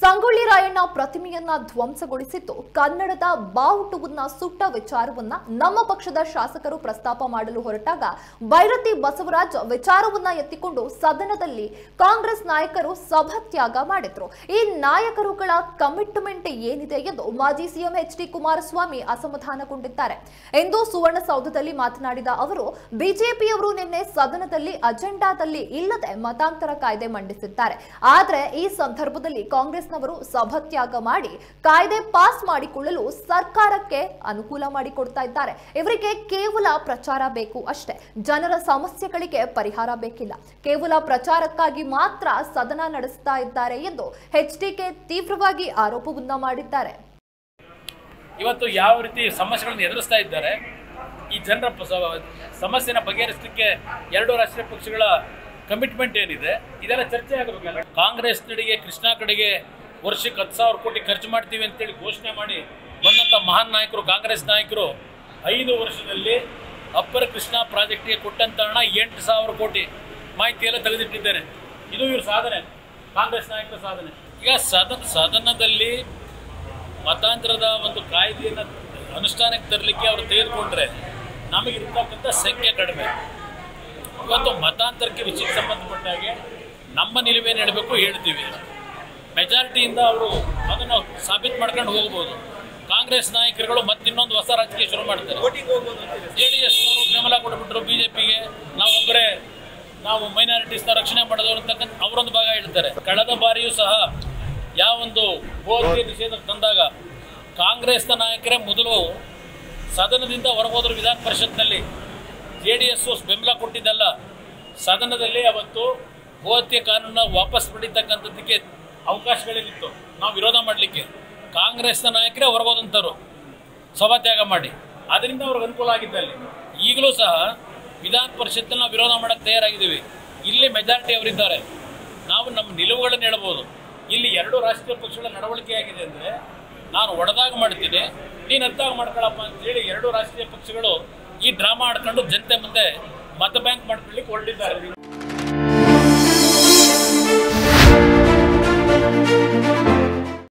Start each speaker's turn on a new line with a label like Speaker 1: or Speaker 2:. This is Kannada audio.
Speaker 1: ಸಂಗೊಳ್ಳಿ ರಾಯಣ್ಣ ಪ್ರತಿಮೆಯನ್ನ ಧ್ವಂಸಗೊಳಿಸಿದ್ದು ಕನ್ನಡದ ಬಾವುಟವನ್ನ ಸುಟ್ಟ ವಿಚಾರವನ್ನ ನಮ್ಮ ಪಕ್ಷದ ಶಾಸಕರು ಪ್ರಸ್ತಾಪ ಮಾಡಲು ಹೊರಟಾಗ ಬೈರತಿ ಬಸವರಾಜ್ ವಿಚಾರವನ್ನ ಎತ್ತಿಕೊಂಡು ಸದನದಲ್ಲಿ ಕಾಂಗ್ರೆಸ್ ನಾಯಕರು ಸಭಾತ್ಯಾಗ ಮಾಡಿದ್ರು ಈ ನಾಯಕರುಗಳ ಕಮಿಟ್ಮೆಂಟ್ ಏನಿದೆ ಎಂದು ಮಾಜಿ ಸಿಎಂ ಎಚ್ ಡಿ ಕುಮಾರಸ್ವಾಮಿ ಅಸಮಾಧಾನಗೊಂಡಿದ್ದಾರೆ ಎಂದು ಸುವರ್ಣಸೌಧದಲ್ಲಿ ಮಾತನಾಡಿದ ಅವರು ಬಿಜೆಪಿಯವರು ನಿನ್ನೆ ಸದನದಲ್ಲಿ ಅಜೆಂಡಾದಲ್ಲಿ ಇಲ್ಲದೆ ಮತಾಂತರ ಕಾಯ್ದೆ ಮಂಡಿಸಿದ್ದಾರೆ ಆದ್ರೆ ಈ ಸಂದರ್ಭದಲ್ಲಿ ಕಾಂಗ್ರೆಸ್ನವರು ಸಭಾತ್ಯಾಗ ಮಾಡಿ ಕಾಯ್ದೆ ಪಾಸ್ ಮಾಡಿಕೊಳ್ಳಲು ಸರ್ಕಾರಕ್ಕೆ ಅನುಕೂಲ ಮಾಡಿಕೊಡ್ತಾ ಇದ್ದಾರೆ ಇವರಿಗೆ ಕೇವಲ ಪ್ರಚಾರ ಬೇಕು ಅಷ್ಟೇ ಜನರ ಸಮಸ್ಯೆಗಳಿಗೆ ಪರಿಹಾರ ಬೇಕಿಲ್ಲ ಕೇವಲ ಪ್ರಚಾರಕ್ಕಾಗಿ ಮಾತ್ರ ಸದನ ನಡೆಸ್ತಾ ಇದ್ದಾರೆ ಎಂದು ಎಚ್ಡಿಕೆ ತೀವ್ರವಾಗಿ ಆರೋಪವನ್ನ ಮಾಡಿದ್ದಾರೆ
Speaker 2: ಇವತ್ತು ಯಾವ ರೀತಿ ಸಮಸ್ಯೆಗಳನ್ನು ಎದುರಿಸ್ತಾ ಇದ್ದಾರೆ ಈ ಜನರ ಪ- ಸ- ಸಮಸ್ಯೆನ ಬಗೆಹರಿಸಲಿಕ್ಕೆ ಎರಡು ರಾಷ್ಟ್ರೀಯ ಪಕ್ಷಗಳ ಕಮಿಟ್ಮೆಂಟ್ ಏನಿದೆ ಇದೆಲ್ಲ ಚರ್ಚೆ ಆಗಬೇಕಲ್ಲ ಕಾಂಗ್ರೆಸ್ ಕಡೆಗೆ ಕೃಷ್ಣ ಕಡೆಗೆ ವರ್ಷಕ್ಕೆ ಹತ್ತು ಸಾವಿರ ಕೋಟಿ ಖರ್ಚು ಮಾಡ್ತೀವಿ ಅಂತೇಳಿ ಘೋಷಣೆ ಮಾಡಿ ಬಂದಂಥ ಮಹಾನ್ ನಾಯಕರು ಕಾಂಗ್ರೆಸ್ ನಾಯಕರು ಐದು ವರ್ಷದಲ್ಲಿ ಅಪ್ಪರ ಕೃಷ್ಣ ಪ್ರಾಜೆಕ್ಟ್ಗೆ ಕೊಟ್ಟಂತ ಹಣ ಎಂಟು ಸಾವಿರ ಕೋಟಿ ಮಾಹಿತಿಯೆಲ್ಲ ತೆಗೆದಿಟ್ಟಿದ್ದೇನೆ ಇದು ಇವ್ರ ಸಾಧನೆ ಕಾಂಗ್ರೆಸ್ ನಾಯಕರ ಸಾಧನೆ ಈಗ ಸದನ ಸದನದಲ್ಲಿ ಮತಾಂತರದ ಒಂದು ಕಾಯ್ದೆಯನ್ನು ಅನುಷ್ಠಾನಕ್ಕೆ ತರಲಿಕ್ಕೆ ಅವರು ತೆಗೆದುಕೊಂಡ್ರೆ ನಮಗಿರ್ತಕ್ಕಂಥ ಸಂಖ್ಯೆ ಕಡಿಮೆ ಇವತ್ತು ಮತಾಂತರಕ್ಕೆ ವಿಷಯಕ್ಕೆ ಸಂಬಂಧಪಟ್ಟ ಹಾಗೆ ನಮ್ಮ ನಿಲುವೇನು ಹೇಳಬೇಕು ಹೇಳ್ತೀವಿ ಮೆಜಾರಿಟಿಯಿಂದ ಅವರು ಅದನ್ನು ಸಾಬೀತು ಮಾಡ್ಕೊಂಡು ಹೋಗ್ಬೋದು ಕಾಂಗ್ರೆಸ್ ನಾಯಕರುಗಳು ಮತ್ತಿನ್ನೊಂದು ಹೊಸ ರಾಜಕೀಯ ಶುರು ಮಾಡ್ತಾರೆ ಜೆ ಡಿ ಎಸ್ನವರು ಬೆಂಬಲ ಕೊಟ್ಬಿಟ್ರು ಬಿ ಜೆ ಪಿಗೆ ನಾವೊಬ್ಬರೇ ನಾವು ಮೈನಾರಿಟೀಸ್ನ ರಕ್ಷಣೆ ಮಾಡೋದು ಅಂತಕ್ಕಂಥ ಅವರೊಂದು ಭಾಗ ಹೇಳ್ತಾರೆ ಕಳೆದ ಬಾರಿಯೂ ಸಹ ಯಾವೊಂದು ಗೋಹತ್ಯೆ ನಿಷೇಧಕ್ಕೆ ತಂದಾಗ ಕಾಂಗ್ರೆಸ್ನ ನಾಯಕರೇ ಮೊದಲು ಸದನದಿಂದ ಹೊರಗೋದ್ರು ವಿಧಾನ ಪರಿಷತ್ನಲ್ಲಿ ಜೆ ಡಿ ಎಸ್ ಬೆಂಬಲ ಕೊಟ್ಟಿದ್ದಲ್ಲ ಸದನದಲ್ಲಿ ಅವತ್ತು ಗೋಹತ್ಯೆ ಕಾನೂನನ್ನ ವಾಪಸ್ ಪಡಿತಕ್ಕಂಥದ್ದಕ್ಕೆ ಅವಕಾಶಗಳೇನಿತ್ತು ನಾವು ವಿರೋಧ ಮಾಡಲಿಕ್ಕೆ ಕಾಂಗ್ರೆಸ್ನ ನಾಯಕರೇ ಹೊರಗೋದಂಥವ್ರು ಸಭಾತ್ಯಾಗ ಮಾಡಿ ಅದರಿಂದ ಅವ್ರಿಗೆ ಅನುಕೂಲ ಆಗಿದ್ದೆ ಅಲ್ಲಿ ಈಗಲೂ ಸಹ ವಿಧಾನ ಪರಿಷತ್ತಲ್ಲಿ ನಾವು ವಿರೋಧ ಮಾಡೋಕ್ಕೆ ತಯಾರಾಗಿದ್ದೀವಿ ಇಲ್ಲಿ ಮೆಜಾರಿಟಿ ಅವರಿದ್ದಾರೆ ನಾವು ನಮ್ಮ ನಿಲುವುಗಳನ್ನು ಹೇಳ್ಬೋದು ಇಲ್ಲಿ ಎರಡು ರಾಷ್ಟ್ರೀಯ ಪಕ್ಷಗಳ ನಡವಳಿಕೆ ಆಗಿದೆ ಅಂದರೆ ನಾನು ಒಡೆದಾಗ ಮಾಡ್ತೀನಿ ನೀನು ಅರ್ಥಾಗ ಮಾಡ್ಕೊಳಪ್ಪ ಅಂತೇಳಿ ಎರಡು ರಾಷ್ಟ್ರೀಯ ಪಕ್ಷಗಳು ಈ ಡ್ರಾಮಾ ಆಡ್ಕೊಂಡು ಜನತೆ ಮುಂದೆ ಮತ ಬ್ಯಾಂಕ್ ಮಾಡ್ಕೊಳ್ಳಿಕ್ಕೆ ಹೊರಟಿದ್ದಾರೆ